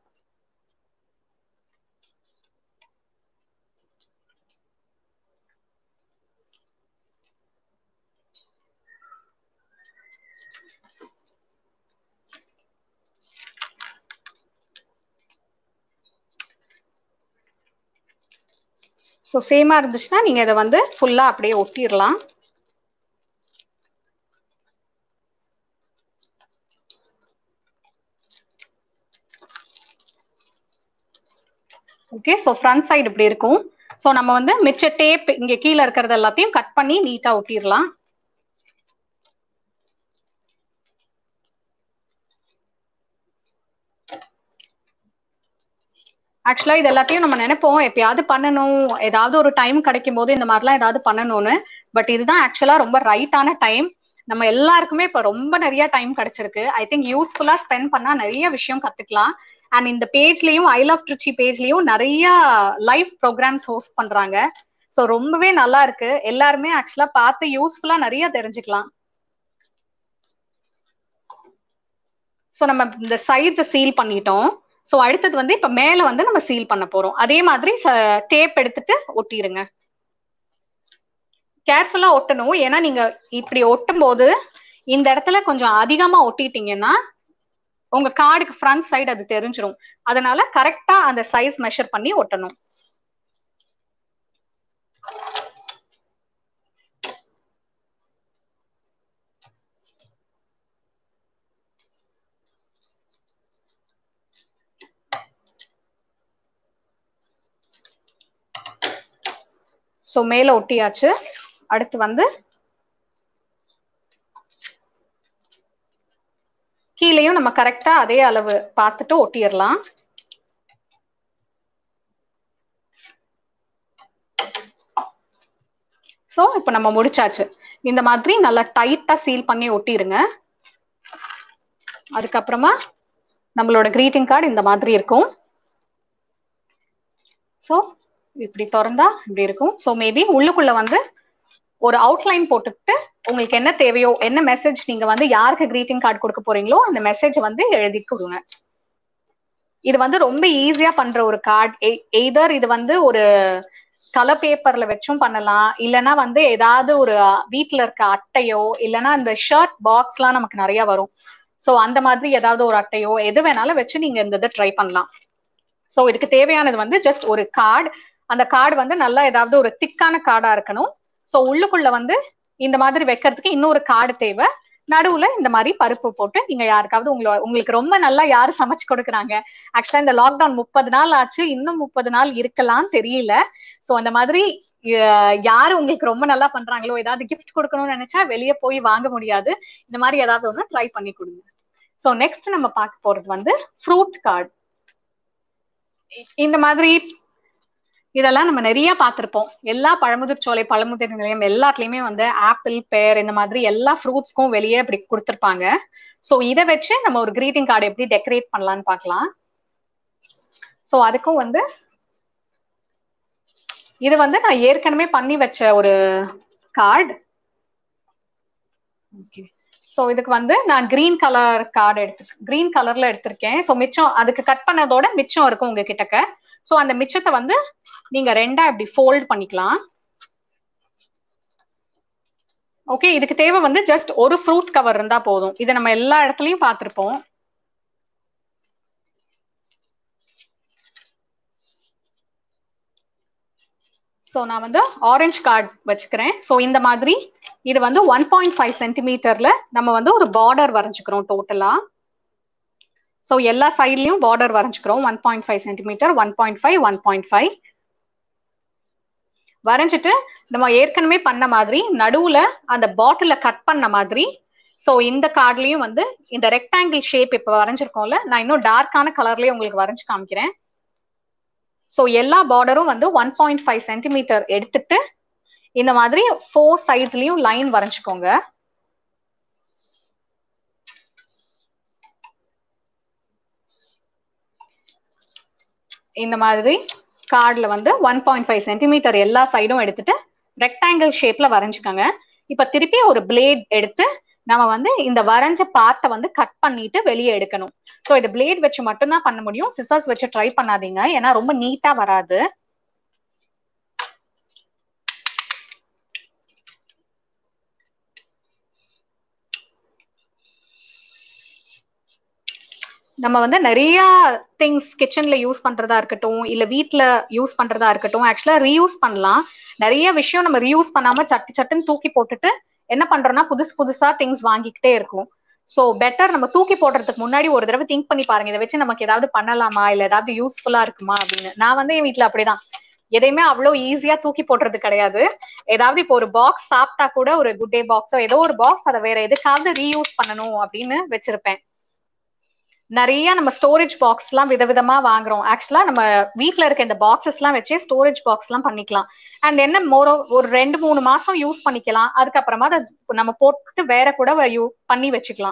ஸோ சேமா இருந்துச்சுன்னா நீங்க இதை வந்து ஃபுல்லா அப்படியே ஒட்டிடலாம் ஓகே ஸோ ஃப்ரண்ட் சைடு இப்படி இருக்கும் ஸோ நம்ம வந்து மிச்ச டேப் இங்க கீழே இருக்கிறது எல்லாத்தையும் கட் பண்ணி நீட்டா ஒட்டிடலாம் ஆக்சுவலா இது எல்லாத்தையும் நம்ம நினைப்போம் எப்பயாவது பண்ணணும் ஏதாவது ஒரு டைம் கிடைக்கும் போது இந்த மாதிரிலாம் ஏதாவது பண்ணணும்னு பட் இதுதான் ஆக்சுவலா ரொம்ப ரைட்டான டைம் நம்ம எல்லாருக்குமே இப்ப ரொம்ப நிறைய டைம் கிடைச்சிருக்கு ஐ திங்க் யூஸ்ஃபுல்லா ஸ்பெண்ட் பண்ணா நிறைய விஷயம் கத்துக்கலாம் அண்ட் இந்த பேஜ்லயும் ஐ லவ் ட்ரிச்சி பேஜ்லயும் நிறைய லைவ் ப்ரோக்ராம்ஸ் ஹோஸ்ட் பண்றாங்க ஸோ ரொம்பவே நல்லா இருக்கு எல்லாருமே ஆக்சுவலா பார்த்து யூஸ்ஃபுல்லா நிறைய தெரிஞ்சுக்கலாம் ஸோ நம்ம இந்த சைட்ஸை சீல் பண்ணிட்டோம் ஸோ அடுத்தது வந்து இப்ப மேல வந்து நம்ம சீல் பண்ண போறோம் அதே மாதிரி டேப் எடுத்துட்டு ஒட்டிடுங்க கேர்ஃபுல்லா ஒட்டணும் ஏன்னா நீங்க இப்படி ஒட்டும் போது இந்த இடத்துல கொஞ்சம் அதிகமா ஒட்டிட்டீங்கன்னா உங்க கார்டுக்கு ஃப்ரண்ட் சைடு அது தெரிஞ்சிடும் அதனால கரெக்டா அந்த சைஸ் மெஷர் பண்ணி ஒட்டணும் ஸோ மேல ஒட்டியாச்சு அடுத்து வந்து நம்ம கரெக்டா அதே அளவு பார்த்துட்டு ஒட்டிடலாம் ஸோ இப்போ நம்ம முடிச்சாச்சு இந்த மாதிரி நல்லா டைட்டா சீல் பண்ணி ஒட்டிருங்க அதுக்கப்புறமா நம்மளோட greeting கார்டு இந்த மாதிரி இருக்கும் ஸோ இப்படி திறந்தா இப்படி இருக்கும் ஸோ மேபி உள்ளுக்குள்ள வந்து ஒரு அவுட்லைன் போட்டுட்டு உங்களுக்கு என்ன தேவையோ என்ன மெசேஜ் நீங்க வந்து யாருக்கு greeting கார்டு கொடுக்க போறீங்களோ அந்த மெசேஜ் வந்து எழுதி கொடுங்க இது வந்து ரொம்ப ஈஸியா பண்ற ஒரு கார்டு எய்தர் இது வந்து ஒரு கலர் பேப்பர்ல வச்சும் பண்ணலாம் இல்லைன்னா வந்து ஏதாவது ஒரு வீட்ல இருக்க அட்டையோ இல்லைன்னா இந்த ஷர்ட் பாக்ஸ்லாம் நமக்கு நிறைய வரும் ஸோ அந்த மாதிரி ஏதாவது ஒரு அட்டையோ எது வேணாலும் வச்சு நீங்க இந்த இதை ட்ரை பண்ணலாம் ஸோ இதுக்கு தேவையானது வந்து ஜஸ்ட் ஒரு கார்டு அந்த கார்டு வந்து நல்லா ஏதாவது ஒரு திக்கான கார்டா இருக்கணும் ஸோ உள்ளுக்குள்ள வந்து இந்த மாதிரி வைக்கிறதுக்கு இன்னொரு கார்டு தேவை நடுவுல இந்த மாதிரி பருப்பு போட்டு நீங்க யாருக்காவது உங்களோட உங்களுக்கு ரொம்ப நல்லா யாரு சமைச்சு கொடுக்குறாங்க ஆக்சுவலா இந்த லாக்டவுன் முப்பது நாள் ஆச்சு இன்னும் முப்பது நாள் இருக்கலாம் தெரியல சோ அந்த மாதிரி அஹ், யாரு உங்களுக்கு ரொம்ப நல்லா பண்றாங்களோ ஏதாவது கிஃப்ட் கொடுக்கணும்னு நினைச்சா வெளியே போய் வாங்க முடியாது இந்த மாதிரி ஏதாவது ஒண்ணு ட்ரை பண்ணி கொடுங்க சோ நெக்ஸ்ட் நம்ம பார்க்க போறது வந்து ஃப்ரூட் கார்டு இந்த மாதிரி இதெல்லாம் நம்ம நிறைய பார்த்திருப்போம் எல்லா பழமுதிர் சோலை பழமுதிர் நிலையம் எல்லாத்துலயுமே வந்து ஆப்பிள் பேர் இந்த மாதிரி எல்லா ஃப்ரூட்ஸ்க்கும் வெளியே இப்படி கொடுத்துருப்பாங்க சோ இதை வச்சு நம்ம ஒரு greeting கார்டு எப்படி டெக்கரேட் பண்ணலாம்னு பார்க்கலாம் சோ அதுக்கும் வந்து இது வந்து நான் ஏற்கனவே பண்ணி வச்ச ஒரு கார்டு ஓகே ஸோ இதுக்கு வந்து நான் கிரீன் கலர் கார்டு எடுத்து கிரீன் கலர்ல எடுத்திருக்கேன் ஸோ மிச்சம் அதுக்கு கட் பண்ணதோட மிச்சம் இருக்கும் உங்க கிட்டக்க ஸோ அந்த மிச்சத்தை வந்து நீங்க ரெண்டா இப்படி ஃபோல்ட் பண்ணிக்கலாம் ஓகே இதுக்கு தேவை வந்து ஜஸ்ட் ஒரு ஃப்ரூட் கவர் இருந்தா போதும் இதை நம்ம எல்லா இடத்துலயும் பார்த்திருப்போம் ஸோ நான் வந்து ஆரஞ்சு கார்டு வச்சுக்கிறேன் ஸோ இந்த மாதிரி இது வந்து ஒன் பாயிண்ட் ஃபைவ் சென்டிமீட்டர்ல நம்ம வந்து ஒரு பார்டர் வரைஞ்சுக்கிறோம் டோட்டலா ஸோ எல்லா சைட்லயும் பார்டர் வரைஞ்சுக்கிறோம் one point five centimetre one point five one point five வரைஞ்சிட்டு நம்ம ஏற்கனவே பண்ண மாதிரி நடுவுல அந்த பாட்டில கட் பண்ண மாதிரி ஸோ இந்த கார்ட்லயும் வந்து இந்த ரெக்டாங்கிள் ஷேப் இப்போ வரைஞ்சிருக்கோம்ல நான் இன்னும் டார்க்கான கலர்லயே உங்களுக்கு வரைஞ்சு காமிக்கிறேன் ஸோ எல்லா பார்டரும் வந்து ஒன் பாயிண்ட் ஃபைவ் சென்டிமீட்டர் எடுத்துட்டு இந்த மாதிரி ஃபோர் சைட்ஸ்லயும் லைன் வரைஞ்சுக்கோங்க இந்த மாதிரி கார்டுல வந்து ஒன் பாயிண்ட் ஃபைவ் சென்டிமீட்டர் எல்லா சைடும் எடுத்துட்டு ரெக்டாங்கிள் ஷேப்ல வரைஞ்சுக்கோங்க இப்ப திருப்பி ஒரு பிளேட் எடுத்து நம்ம வந்து இந்த வரைஞ்ச பார்ட்டை வந்து கட் பண்ணிட்டு வெளியே எடுக்கணும் ஸோ இது பிளேட் வச்சு மட்டும்தான் பண்ண முடியும் சிசர்ஸ் வச்சு ட்ரை பண்ணாதீங்க ஏன்னா ரொம்ப நீட்டா வராது நம்ம வந்து நிறைய திங்ஸ் கிச்சன்ல யூஸ் பண்றதா இருக்கட்டும் இல்ல வீட்ல யூஸ் பண்றதா இருக்கட்டும் ஆக்சுவலா ரீயூஸ் பண்ணலாம் நிறைய விஷயம் நம்ம ரீயூஸ் பண்ணாம சட்டு சட்டுன்னு தூக்கி போட்டுட்டு என்ன பண்றோம்னா புதுசு புதுசா திங்ஸ் வாங்கிக்கிட்டே இருக்கும் சோ பெட்டர் நம்ம தூக்கி போடுறதுக்கு முன்னாடி ஒரு தடவை திங்க் பண்ணி பாருங்க இதை வச்சு நமக்கு ஏதாவது பண்ணலாமா இல்ல ஏதாவது யூஸ்ஃபுல்லா இருக்குமா அப்படின்னு நான் வந்து என் வீட்ல அப்படிதான் எதையுமே அவ்வளவு ஈஸியா தூக்கி போடுறது கிடையாது ஏதாவது இப்போ ஒரு பாக்ஸ் சாப்பிட்டா கூட ஒரு குட் டே பாக்ஸோ ஏதோ ஒரு பாக்ஸ் அதை வேற எதுக்காவது ரீயூஸ் பண்ணணும் அப்படின்னு வச்சிருப்பேன் நிறைய நம்ம ஸ்டோரேஜ் பாக்ஸ் எல்லாம் விதவிதமா வாங்குறோம் ஆக்சுவலா நம்ம வீட்ல இருக்க இந்த பாக்ஸஸ் எல்லாம் வச்சே ஸ்டோரேஜ் பாக்ஸ் எல்லாம் பண்ணிக்கலாம் அண்ட் என்ன மோரோ ஒரு ரெண்டு மூணு மாசம் யூஸ் பண்ணிக்கலாம் அதுக்கப்புறமா அதை நம்ம போட்டு வேற கூட யூ பண்ணி வச்சுக்கலாம்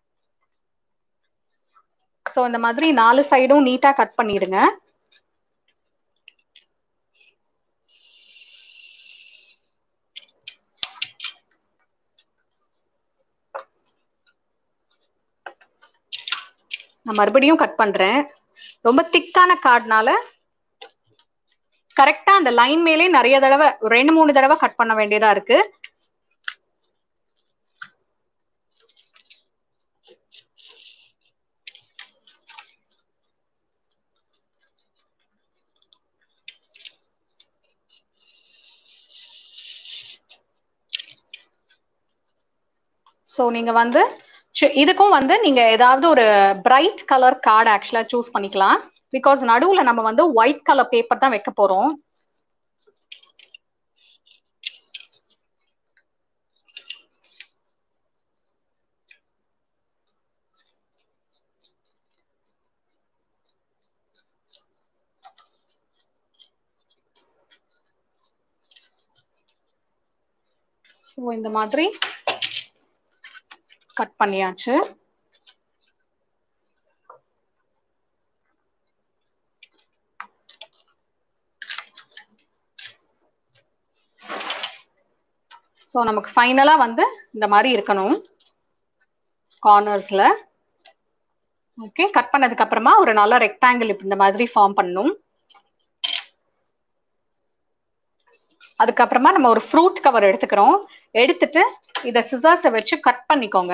சோ இந்த மாதிரி நாலு சைடும் நீட்டா கட் பண்ணிடுங்க நான் மறுபடியும் கட் பண்றேன் ரொம்ப திக்கான கார்டுனால கரெக்டா அந்த லைன் மேலே நிறைய தடவை ரெண்டு மூணு தடவை கட் பண்ண வேண்டியதா இருக்கு ஸோ நீங்க வந்து சி- இதுக்கும் வந்து நீங்க ஏதாவது ஒரு பிரைட் கலர் கார்டு ஆக்சுவலா சூஸ் பண்ணிக்கலாம் பிகாஸ் நடுவுல நம்ம வந்து ஒயிட் கலர் பேப்பர் தான் வைக்க போறோம் ஸோ இந்த மாதிரி கட் பண்ணியாச்சு ஸோ நமக்கு ஃபைனலாக வந்து இந்த மாதிரி இருக்கணும் கார்னர்ஸில் ஓகே கட் பண்ணதுக்கு அப்புறமா ஒரு நல்ல ரெக்டாங்கிள் இந்த மாதிரி ஃபார்ம் பண்ணணும் அதுக்கப்புறமா நம்ம ஒரு ஃப்ரூட் கவர் எடுத்துக்கிறோம் எடுத்துட்டு இதை சிசர்ஸை வச்சு கட் பண்ணிக்கோங்க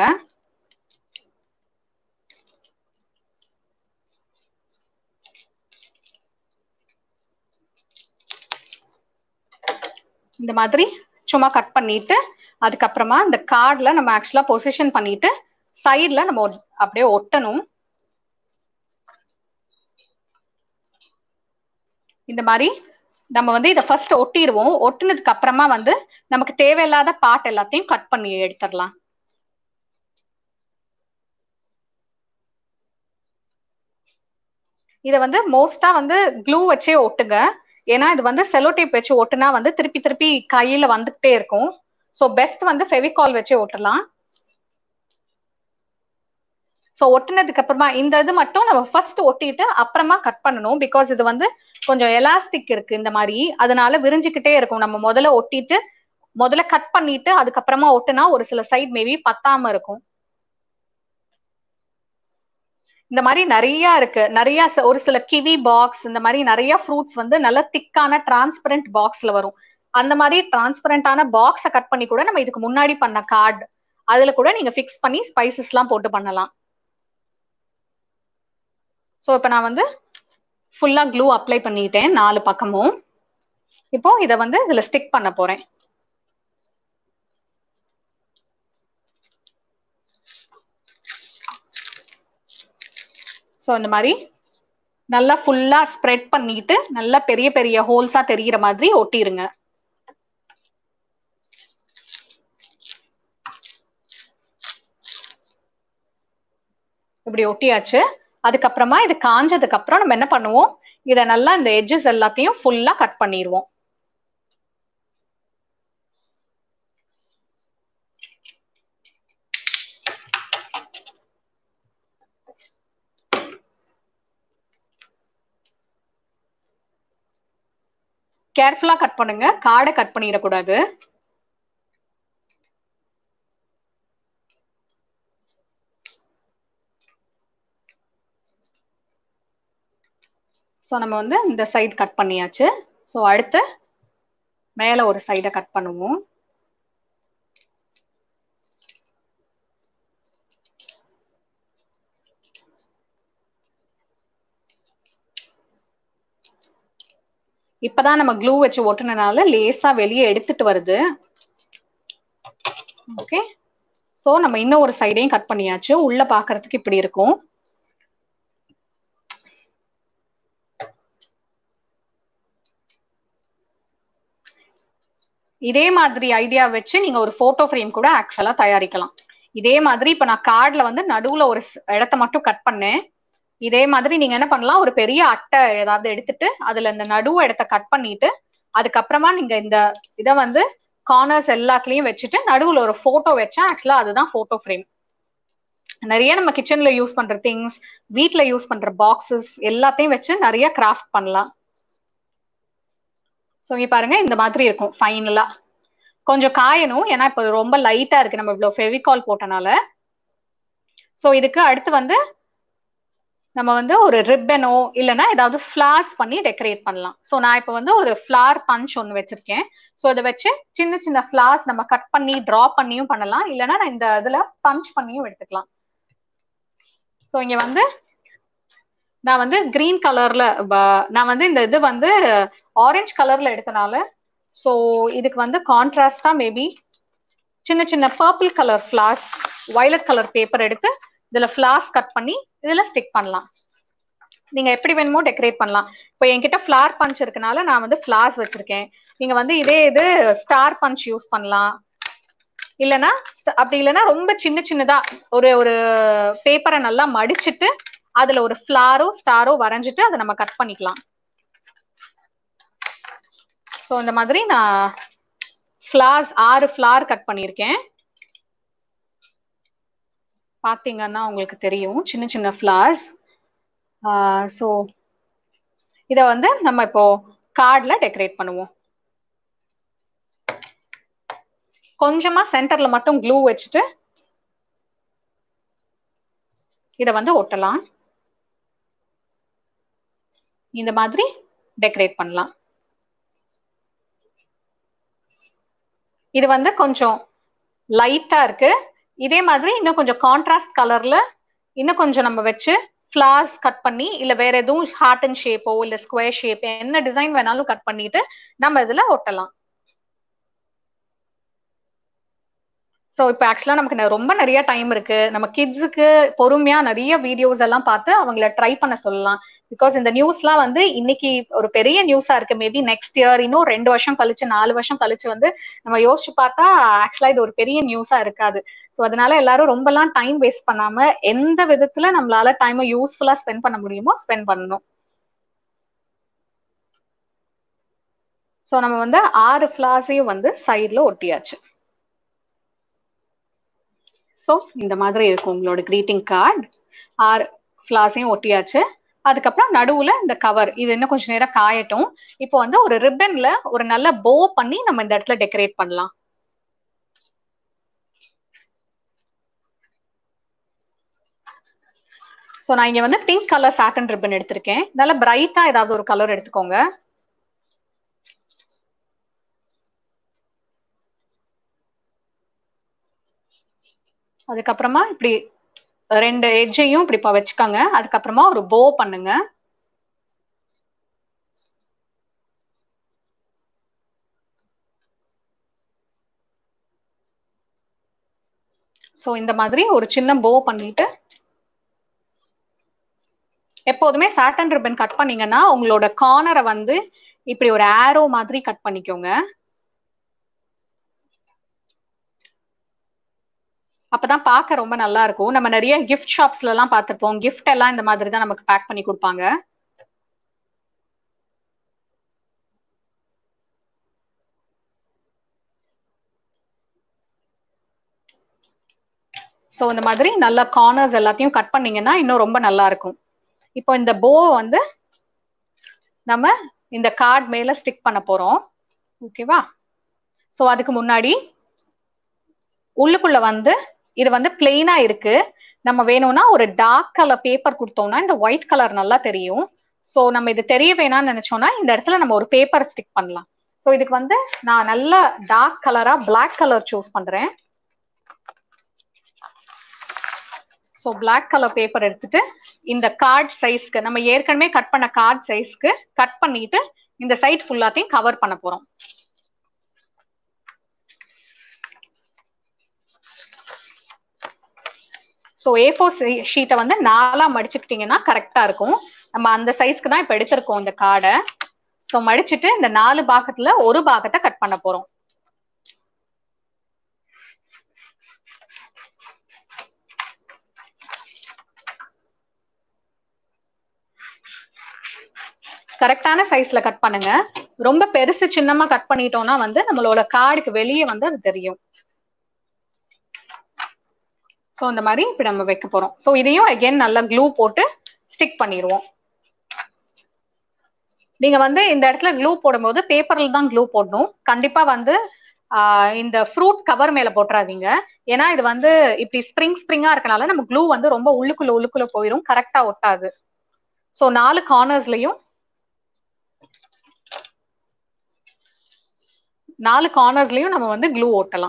இந்த மாதிரி சும்மா கட் பண்ணிட்டு அதுக்கப்புறமா இந்த கார்ட்ல நம்ம ஆக்சுவலா பொசிஷன் பண்ணிட்டு சைட்ல நம்ம அப்படியே ஒட்டணும் இந்த மாதிரி நம்ம வந்து இதை ஃபர்ஸ்ட் ஒட்டிடுவோம் ஒட்டினதுக்கு அப்புறமா வந்து நமக்கு தேவையில்லாத பார்ட் எல்லாத்தையும் கட் பண்ணி எடுத்துடலாம் இதை வந்து மோஸ்டா வந்து க்ளூ வச்சே ஒட்டுங்க ஏன்னா இது வந்து செலோ டேப் வச்சு ஒட்டுனா வந்து திருப்பி திருப்பி கையில வந்துகிட்டே இருக்கும் ஸோ பெஸ்ட் வந்து ஃபெவிகால் வச்சு ஒட்டலாம் ஸோ ஒட்டினதுக்கு அப்புறமா இந்த இது மட்டும் நம்ம ஃபர்ஸ்ட் ஒட்டிட்டு அப்புறமா கட் பண்ணணும் பிகாஸ் இது வந்து கொஞ்சம் எலாஸ்டிக் இருக்கு இந்த மாதிரி அதனால விரிஞ்சுக்கிட்டே இருக்கும் நம்ம முதல்ல ஒட்டிட்டு முதல்ல கட் பண்ணிட்டு அதுக்கப்புறமா ஒட்டுனா ஒரு சில சைட் மேபி பத்தாம இருக்கும் இந்த மாதிரி நிறைய இருக்கு நிறைய ஒரு சில கிவி பாக்ஸ் இந்த மாதிரி நிறைய ஃப்ரூட்ஸ் வந்து நல்ல திக்கான டிரான்ஸ்பரண்ட் பாக்ஸ்ல வரும் அந்த மாதிரி டிரான்ஸ்பரண்டான பாக்ஸை கட் பண்ணி கூட நம்ம இதுக்கு முன்னாடி பண்ண கார்டு அதுல கூட நீங்க ஃபிக்ஸ் பண்ணி ஸ்பைசஸ் எல்லாம் போட்டு பண்ணலாம் ஸோ இப்போ நான் வந்து ஃபுல்லா க்ளூ அப்ளை பண்ணிட்டேன் நாலு பக்கமும் இப்போ இதை வந்து இதுல ஸ்டிக் பண்ண போறேன் ஸோ இந்த மாதிரி நல்லா ஃபுல்லா ஸ்ப்ரெட் பண்ணிட்டு நல்லா பெரிய பெரிய ஹோல்ஸா தெரிகிற மாதிரி ஒட்டிருங்க இப்படி ஒட்டியாச்சு அதுக்கப்புறமா இது காஞ்சதுக்கு அப்புறம் நம்ம என்ன பண்ணுவோம் இதை நல்லா இந்த எட்ஜஸ் எல்லாத்தையும் ஃபுல்லா கட் பண்ணிடுவோம் கேர்ஃபுல்லா கட் பண்ணுங்க காடை கட் பண்ணிடக்கூடாது ஸோ நம்ம வந்து இந்த சைடு கட் பண்ணியாச்சு ஸோ அடுத்து மேலே ஒரு சைடை கட் பண்ணுவோம் இப்பதான் நம்ம க்ளூ வச்சு ஒட்டுனனால லேசா வெளியே எடுத்துட்டு வருது ஓகே ஸோ நம்ம இன்னும் ஒரு சைடையும் கட் பண்ணியாச்சு உள்ள பாக்குறதுக்கு இப்படி இருக்கும் இதே மாதிரி ஐடியா வச்சு நீங்க ஒரு போட்டோ ஃப்ரேம் கூட ஆக்சுவலா தயாரிக்கலாம் இதே மாதிரி இப்ப நான் கார்ட்ல வந்து நடுவுல ஒரு இடத்த மட்டும் கட் பண்ணேன் இதே மாதிரி நீங்க என்ன பண்ணலாம் ஒரு பெரிய அட்டை ஏதாவது எடுத்துட்டு அதுல இந்த நடுவு இடத்த கட் பண்ணிட்டு அதுக்கப்புறமா நீங்க இந்த இதை வந்து கார்னர்ஸ் எல்லாத்துலயும் வச்சுட்டு நடுவுல ஒரு போட்டோ வச்சா ஆக்சுவலா அதுதான் போட்டோ ஃப்ரேம் நிறைய நம்ம கிச்சன்ல யூஸ் பண்ற திங்ஸ் வீட்ல யூஸ் பண்ற பாக்ஸஸ் எல்லாத்தையும் வச்சு நிறைய கிராஃப்ட் பண்ணலாம் ஸோ இங்க பாருங்க இந்த மாதிரி இருக்கும் ஃபைனலா கொஞ்சம் காயணும் ஏன்னா இப்போ ரொம்ப லைட்டா இருக்கு நம்ம இவ்வளவு ஃபெவிகால் போட்டனால ஸோ இதுக்கு அடுத்து வந்து நம்ம வந்து ஒரு ரிப்பனோ இல்லைன்னா ஏதாவது ஃபிளார்ஸ் பண்ணி டெக்கரேட் பண்ணலாம் ஸோ நான் இப்போ வந்து ஒரு ஃபிளார் பஞ்ச் ஒன்று வச்சிருக்கேன் ஸோ இதை வச்சு சின்ன சின்ன ஃபிளார்ஸ் நம்ம கட் பண்ணி ட்ரா பண்ணியும் பண்ணலாம் இல்லைன்னா நான் இந்த இதில் பஞ்ச் பண்ணியும் எடுத்துக்கலாம் ஸோ இங்கே வந்து நான் வந்து கிரீன் கலர்ல நான் வந்து இந்த இது வந்து ஆரஞ்சு கலர்ல எடுத்தனால ஸோ இதுக்கு வந்து கான்ட்ராஸ்டா மேபி சின்ன சின்ன purple colour flowers violet colour paper எடுத்து இதுல ஃபிளார்ஸ் கட் பண்ணி இதுல ஸ்டிக் பண்ணலாம் நீங்க எப்படி வேணுமோ டெக்கரேட் பண்ணலாம் இப்போ என்கிட்ட ஃபிளார் பஞ்ச் இருக்கனால நான் வந்து ஃபிளார்ஸ் வச்சிருக்கேன் நீங்க வந்து இதே இது ஸ்டார் பஞ்ச் யூஸ் பண்ணலாம் இல்லைன்னா அப்படி இல்லைன்னா ரொம்ப சின்ன சின்னதா ஒரு ஒரு பேப்பரை நல்லா மடிச்சிட்டு அதுல ஒரு ஃபிளாரோ ஸ்டாரோ வரைஞ்சிட்டு அதை நம்ம கட் பண்ணிக்கலாம் ஸோ இந்த மாதிரி நான் ஃபிளார்ஸ் ஆறு ஃபிளார் கட் பண்ணியிருக்கேன் பார்த்தீங்கன்னா உங்களுக்கு தெரியும் சின்ன சின்ன ஃபிளார்ஸ் ஸோ இதை வந்து நம்ம இப்போ கார்டில் டெக்கரேட் பண்ணுவோம் கொஞ்சமா சென்டர்ல மட்டும் க்ளூ வச்சுட்டு இதை வந்து ஒட்டலாம் இந்த மாதிரி டெக்கரேட் பண்ணலாம் இது வந்து கொஞ்சம் லைட்டா இருக்கு இதே மாதிரி இன்னும் கொஞ்சம் கான்ட்ராஸ்ட் கலர்ல இன்னும் கொஞ்சம் நம்ம வச்சு ஃபிளார்ஸ் கட் பண்ணி இல்ல வேற எதுவும் ஹார்ட் அண்ட் ஷேப்போ இல்ல ஸ்கொயர் ஷேப் என்ன டிசைன் வேணாலும் கட் பண்ணிட்டு நம்ம இதுல ஒட்டலாம் ஸோ இப்போ ஆக்சுவலாக நமக்கு ரொம்ப நிறைய டைம் இருக்கு நம்ம கிட்ஸுக்கு பொறுமையா நிறைய வீடியோஸ் எல்லாம் பார்த்து அவங்கள ட்ரை பண்ண சொல்லலாம் பிகாஸ் இந்த நியூஸ்லாம் வந்து இன்னைக்கு ஒரு பெரிய நியூஸா இருக்கு மேபி நெக்ஸ்ட் இயர் இன்னும் ரெண்டு வருஷம் கழிச்சு நாலு வருஷம் கழிச்சு வந்து நம்ம யோசிச்சு பார்த்தா ஆக்சுவலா இது ஒரு பெரிய நியூஸா இருக்காது ஸோ அதனால எல்லாரும் ரொம்பலாம் டைம் வேஸ்ட் பண்ணாம எந்த விதத்துல நம்மளால டைமை யூஸ்ஃபுல்லா ஸ்பெண்ட் பண்ண முடியுமோ ஸ்பெண்ட் பண்ணணும் ஸோ நம்ம வந்து ஆறு ஃபிளார்ஸையும் வந்து சைட்ல ஒட்டியாச்சு ஸோ இந்த மாதிரி இருக்கும் உங்களோட கிரீட்டிங் கார்டு ஆறு ஃபிளார்ஸையும் ஒட்டியாச்சு அதுக்கப்புறம் நடுவுல இந்த கவர் இது இன்னும் கொஞ்சம் நேரம் காயட்டும் இப்போ வந்து ஒரு ரிப்பன்ல ஒரு நல்ல போ பண்ணி நம்ம இந்த இடத்துல டெக்கரேட் பண்ணலாம் ஸோ நான் இங்க வந்து பிங்க் கலர் சாட்டன் ரிப்பன் எடுத்திருக்கேன் நல்ல பிரைட்டா ஏதாவது ஒரு கலர் எடுத்துக்கோங்க அதுக்கப்புறமா இப்படி ரெண்டு எட்ஜையும் இப்படி வச்சுக்கோங்க அதுக்கப்புறமா ஒரு போ பண்ணுங்க ஸோ இந்த மாதிரி ஒரு சின்ன போ பண்ணிட்டு எப்போதுமே சாட்டன் ரிப்பன் கட் பண்ணீங்கன்னா உங்களோட கார்னரை வந்து இப்படி ஒரு ஆரோ மாதிரி கட் பண்ணிக்கோங்க அப்பதான் பார்க்க ரொம்ப நல்லா இருக்கும் நம்ம நிறைய கிஃப்ட் ஷாப்ஸ்ல எல்லாம் பார்த்திருப்போம் கிஃப்ட் எல்லாம் இந்த மாதிரி தான் நமக்கு பேக் பண்ணி கொடுப்பாங்க ஸோ இந்த மாதிரி நல்ல கார்னர்ஸ் எல்லாத்தையும் கட் பண்ணீங்கன்னா இன்னும் ரொம்ப நல்லா இருக்கும் இப்போ இந்த போ வந்து நம்ம இந்த கார்டு மேல ஸ்டிக் பண்ண போறோம் ஓகேவா ஸோ அதுக்கு முன்னாடி உள்ளுக்குள்ள வந்து இது வந்து பிளெயினா இருக்கு நம்ம வேணும்னா ஒரு டார்க் கலர் பேப்பர் கொடுத்தோம்னா இந்த ஒயிட் கலர் நல்லா தெரியும் ஸோ நம்ம இது தெரிய வேணாம்னு நினைச்சோம்னா இந்த இடத்துல நம்ம ஒரு பேப்பர் ஸ்டிக் பண்ணலாம் ஸோ இதுக்கு வந்து நான் நல்ல டார்க் கலரா பிளாக் கலர் சூஸ் பண்றேன் ஸோ பிளாக் கலர் பேப்பர் எடுத்துட்டு இந்த கார்ட் சைஸ்க்கு நம்ம ஏற்கனவே கட் பண்ண கார்ட் சைஸ்க்கு கட் பண்ணிட்டு இந்த சைட் ஃபுல்லாத்தையும் கவர் பண்ண போறோம் ஸோ ஏ ஃபோர் ஷீட்டை வந்து நாலா மடிச்சுக்கிட்டீங்கன்னா கரெக்டா இருக்கும் நம்ம அந்த சைஸ்க்கு தான் இப்போ எடுத்திருக்கோம் இந்த கார்டை ஸோ மடிச்சுட்டு இந்த நாலு பாகத்துல ஒரு பாகத்தை கட் பண்ண போறோம் கரெக்டான சைஸ்ல கட் பண்ணுங்க ரொம்ப பெருசு சின்னமா கட் பண்ணிட்டோம்னா வந்து நம்மளோட கார்டுக்கு வெளியே வந்து அது தெரியும் ஸோ இந்த மாதிரி இப்ப நம்ம வைக்க போறோம் ஸோ இதையும் அகைன் நல்லா க்ளூ போட்டு ஸ்டிக் பண்ணிடுவோம் நீங்க வந்து இந்த இடத்துல க்ளூ போடும்போது பேப்பர்ல தான் க்ளூ போடணும் கண்டிப்பா வந்து இந்த ஃப்ரூட் கவர் மேல போட்டுறாதீங்க ஏன்னா இது வந்து இப்படி ஸ்ப்ரிங் ஸ்ப்ரிங்கா இருக்கனால நம்ம க்ளூ வந்து ரொம்ப உள்ளுக்குள்ள உள்ளுக்குள்ள போயிடும் கரெக்டா ஒட்டாது ஸோ நாலு கார்னர்ஸ்லயும் நாலு கார்னர்ஸ்லயும் நம்ம வந்து க்ளூ ஓட்டலாம்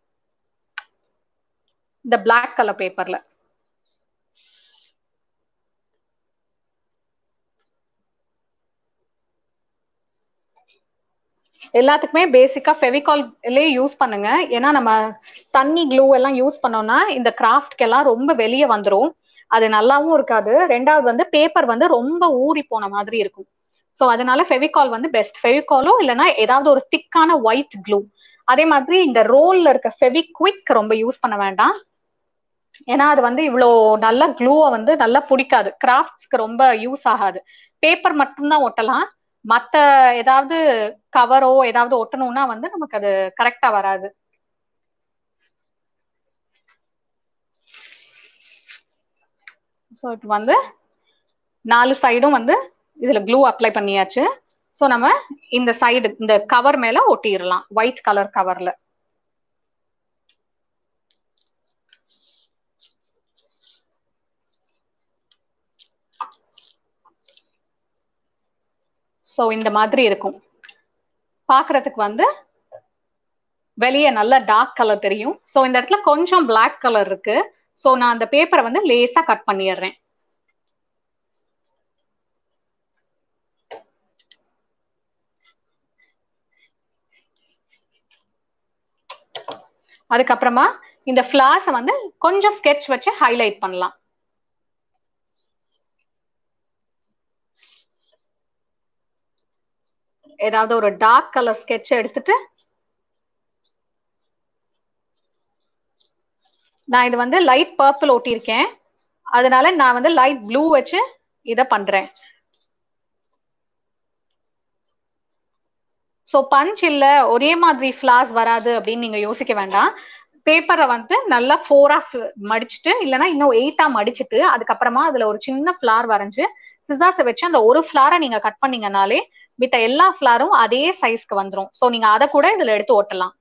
இந்த பிளாக் கலர் பேப்பர்ல எல்லாத்துக்குமே பேசிக்கா ஃபெவிகால்லே யூஸ் பண்ணுங்க ஏன்னா நம்ம தண்ணி க்ளூ எல்லாம் யூஸ் பண்ணோம்னா இந்த கிராஃப்ட்க்கு எல்லாம் ரொம்ப வெளியே வந்துடும் அது நல்லாவும் இருக்காது ரெண்டாவது வந்து பேப்பர் வந்து ரொம்ப ஊறி போன மாதிரி இருக்கும் ஸோ அதனால ஃபெவிகால் வந்து பெஸ்ட் ஃபெவிகாலோ இல்லைன்னா ஏதாவது ஒரு திக்கான ஒயிட் க்ளூ அதே மாதிரி இந்த ரோல்ல இருக்க ஃபெவிக்விக் ரொம்ப யூஸ் பண்ண வேண்டாம் ஏன்னா அது வந்து இவ்வளோ நல்ல க்ளூவை வந்து நல்லா பிடிக்காது கிராஃப்ட்ஸ்க்கு ரொம்ப யூஸ் ஆகாது பேப்பர் மட்டும்தான் ஒட்டலாம் மத்த ஏதாவது கவரோ ஏதாவது ஒட்டணும்னா வந்து நமக்கு அது கரெக்டா வராது ஸோ இப்போ வந்து நாலு சைடும் வந்து இதுல க்ளூ அப்ளை பண்ணியாச்சு ஸோ நம்ம இந்த சைடு இந்த கவர் மேல ஒட்டிடலாம் ஒயிட் கலர் கவர்ல ஸோ இந்த மாதிரி இருக்கும் பார்க்கறதுக்கு வந்து வெளியே நல்ல டார்க் கலர் தெரியும் ஸோ இந்த இடத்துல கொஞ்சம் பிளாக் கலர் இருக்கு ஸோ நான் அந்த பேப்பரை வந்து லேசா கட் பண்ணிடுறேன் அதுக்கப்புறமா இந்த ஃபிளார்ஸை வந்து கொஞ்சம் ஸ்கெட்ச் வச்சு ஹைலைட் பண்ணலாம் ஏதாவது ஒரு டார்க் கலர் ஸ்கெட்ச் எடுத்துட்டு நான் இது வந்து லைட் பர்பிள் ஒட்டியிருக்கேன் அதனால நான் வந்து லைட் ப்ளூ வச்சு இதை பண்றேன் ஸோ பஞ்ச் இல்ல ஒரே மாதிரி ஃபிளார்ஸ் வராது அப்படின்னு நீங்க யோசிக்க வேண்டாம் பேப்பரை வந்து நல்லா ஃபோரா மடிச்சுட்டு இல்லைன்னா இன்னும் எயிட்டா மடிச்சுட்டு அதுக்கப்புறமா அதுல ஒரு சின்ன ஃபிளார் வரைஞ்சு சிசாஸை வச்சு அந்த ஒரு ஃபிளாரை நீங்க கட் பண்ணீங்கனாலே மித்த எல்லா ஃபிளாரும் அதே சைஸ்க்கு வந்துடும் ஸோ நீங்க அதை கூட இதுல எடுத்து ஓட்டலாம்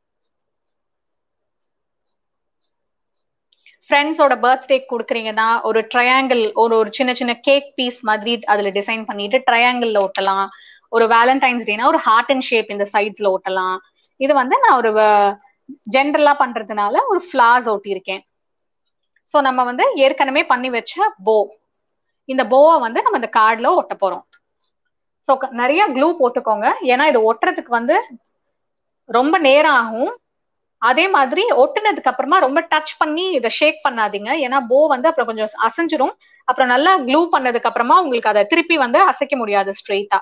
ஃப்ரெண்ட்ஸோட பர்த்டே கொடுக்குறீங்கன்னா ஒரு ட்ரையாங்கிள் ஒரு ஒரு சின்ன சின்ன கேக் பீஸ் மாதிரி அதுல டிசைன் பண்ணிட்டு ட்ரையாங்கிள்ல ஒட்டலாம் ஒரு வேலண்டைன்ஸ் டேனா ஒரு ஹார்ட் அண்ட் ஷேப் இந்த சைட்ஸ்ல ஒட்டலாம் இது வந்து நான் ஒரு ஜென்ரலா பண்றதுனால ஒரு ஃபிளார்ஸ் ஒட்டியிருக்கேன் ஸோ நம்ம வந்து ஏற்கனவே பண்ணி வச்ச போ இந்த போவை வந்து நம்ம இந்த கார்டில் ஒட்ட போறோம் ஸோ நிறைய க்ளூ போட்டுக்கோங்க ஏன்னா இது ஒட்டுறதுக்கு வந்து ரொம்ப நேரம் ஆகும் அதே மாதிரி ஒட்டுனதுக்கு அப்புறமா ரொம்ப டச் பண்ணி இதை ஷேக் பண்ணாதீங்க ஏன்னா போ வந்து அப்புறம் கொஞ்சம் அசைஞ்சிரும் அப்புறம் நல்லா க்ளூ பண்ணதுக்கு அப்புறமா உங்களுக்கு அதை திருப்பி வந்து அசைக்க முடியாது ஸ்ட்ரெயிட்டா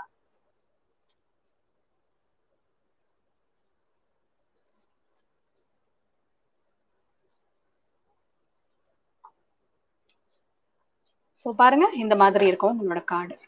ஸோ பாருங்க இந்த மாதிரி இருக்கும் உங்களோட கார்டு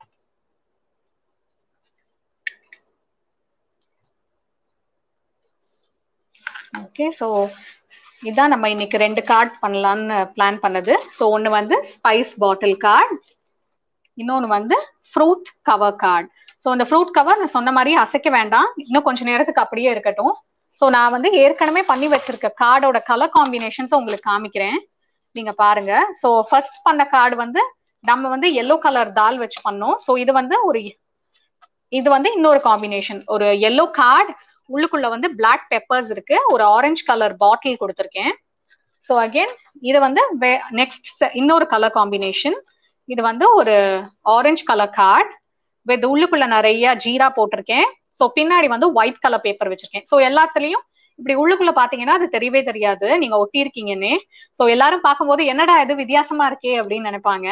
ஓகே ஸோ இதான் நம்ம இன்னைக்கு ரெண்டு கார்டு பண்ணலான்னு பிளான் பண்ணது ஸோ ஒன்று வந்து ஸ்பைஸ் பாட்டில் கார்டு இன்னொன்று வந்து ஃப்ரூட் கவர் கார்டு ஸோ இந்த ஃப்ரூட் கவர் நான் சொன்ன மாதிரி அசைக்க வேண்டாம் இன்னும் கொஞ்சம் நேரத்துக்கு அப்படியே இருக்கட்டும் ஸோ நான் வந்து ஏற்கனவே பண்ணி வச்சிருக்க கார்டோட கலர் காம்பினேஷன்ஸ் உங்களுக்கு காமிக்கிறேன் நீங்க பாருங்க ஸோ ஃபர்ஸ்ட் பண்ண கார்டு வந்து நம்ம வந்து எல்லோ கலர் தால் வச்சு பண்ணோம் ஸோ இது வந்து ஒரு இது வந்து இன்னொரு காம்பினேஷன் ஒரு எல்லோ கார்டு உள்ளுக்குள்ள வந்து பிளாக் பெப்பர்ஸ் இருக்கு ஒரு ஆரஞ்சு கலர் பாட்டில் கொடுத்துருக்கேன் ஸோ அகெயின் இது வந்து நெக்ஸ்ட் இன்னொரு கலர் காம்பினேஷன் இது வந்து ஒரு ஆரஞ்சு கலர் கார்டு வித் உள்ளுக்குள்ள நிறைய ஜீரா போட்டிருக்கேன் ஸோ பின்னாடி வந்து ஒயிட் கலர் பேப்பர் வச்சிருக்கேன் ஸோ எல்லாத்துலயும் இப்படி உள்ளுக்குள்ள பாத்தீங்கன்னா அது தெரியவே தெரியாது நீங்க ஒட்டி இருக்கீங்கன்னு ஸோ எல்லாரும் பார்க்கும்போது என்னடா இது வித்தியாசமா இருக்கே அப்படின்னு நினைப்பாங்க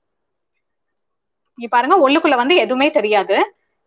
நீ பாருங்க உள்ளுக்குள்ள வந்து எதுவுமே தெரியாது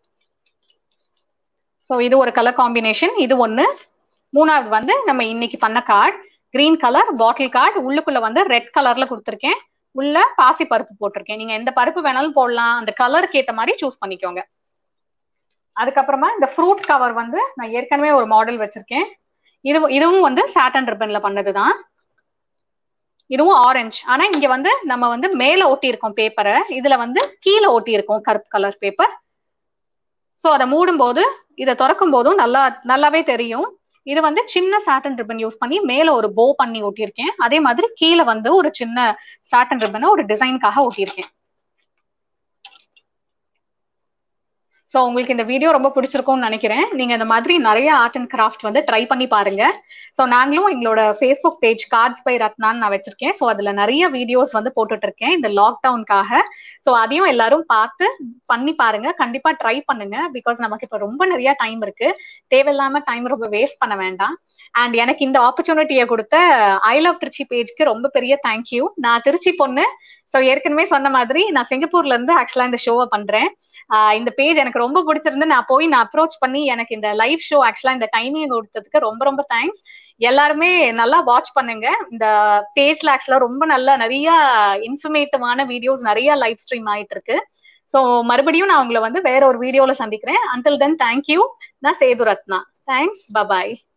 ஸோ இது ஒரு கலர் காம்பினேஷன் இது ஒன்று மூணாவது வந்து நம்ம இன்னைக்கு பண்ண card green colour bottle card உள்ளுக்குள்ள வந்து ரெட் கலர்ல கொடுத்துருக்கேன் உள்ள பாசி பருப்பு போட்டிருக்கேன் நீங்க எந்த பருப்பு வேணாலும் போடலாம் அந்த கலருக்கு ஏற்ற மாதிரி சூஸ் பண்ணிக்கோங்க அதுக்கப்புறமா இந்த ஃப்ரூட் கவர் வந்து நான் ஏற்கனவே ஒரு மாடல் வச்சிருக்கேன் இது இதுவும் வந்து சாட்டன் ரிப்பன்ல பண்ணதுதான் இதுவும் ஆரஞ்சு ஆனா இங்க வந்து நம்ம வந்து மேல ஒட்டி இருக்கோம் பேப்பரை இதுல வந்து கீழே ஒட்டி இருக்கோம் கருப்பு கலர் பேப்பர் ஸோ அதை மூடும் போது இதை திறக்கும் போதும் நல்லா நல்லாவே தெரியும் இது வந்து சின்ன சாட்டன் ரிப்பன் யூஸ் பண்ணி மேல ஒரு போ பண்ணி ஒட்டியிருக்கேன் அதே மாதிரி கீழே வந்து ஒரு சின்ன சாட்டன் ரிப்பனை ஒரு டிசைனுக்காக ஒட்டியிருக்கேன் ஸோ உங்களுக்கு இந்த வீடியோ ரொம்ப பிடிச்சிருக்கும்னு நினைக்கிறேன் நீங்க இந்த மாதிரி நிறைய ஆர்ட் அண்ட் கிராஃப்ட் வந்து ட்ரை பண்ணி பாருங்க ஸோ நாங்களும் எங்களோட ஃபேஸ்புக் பேஜ் கார்ட்ஸ் பை ரத்னான்னு நான் வச்சிருக்கேன் ஸோ அதுல நிறைய வீடியோஸ் வந்து போட்டுட்டு இருக்கேன் இந்த லாக்டவுனுக்காக ஸோ அதையும் எல்லாரும் பார்த்து பண்ணி பாருங்க கண்டிப்பா ட்ரை பண்ணுங்க பிகாஸ் நமக்கு இப்போ ரொம்ப நிறைய டைம் இருக்கு தேவையில்லாம டைம் ரொம்ப வேஸ்ட் பண்ண வேண்டாம் அண்ட் எனக்கு இந்த ஆப்பர்ச்சுனிட்டியை கொடுத்த ஐ லவ் திருச்சி பேஜ்க்கு ரொம்ப பெரிய தேங்க்யூ நான் திருச்சி பொண்ணு ஸோ ஏற்கனவே சொன்ன மாதிரி நான் சிங்கப்பூர்ல இருந்து ஆக்சுவலா இந்த ஷோவை பண்றேன் இந்த பேஜ் எனக்கு ரொம்ப பிடிச்சிருந்து நான் போய் நான் அப்ரோச் பண்ணி எனக்கு இந்த லைவ் ஷோ ஆக்சுவலா இந்த டைமிங் கொடுத்ததுக்கு ரொம்ப ரொம்ப தேங்க்ஸ் எல்லாருமே நல்லா வாட்ச் பண்ணுங்க இந்த பேஜ்ல ஆக்சுவலா ரொம்ப நல்ல நிறைய இன்ஃபர்மேட்டிவான வீடியோஸ் நிறைய லைவ் ஸ்ட்ரீம் ஆயிட்டு இருக்கு ஸோ மறுபடியும் நான் உங்களை வந்து வேற ஒரு வீடியோல சந்திக்கிறேன் அன்டில் தென் தேங்க்யூ நான் சேது ரத்னா தேங்க்ஸ் பபாய்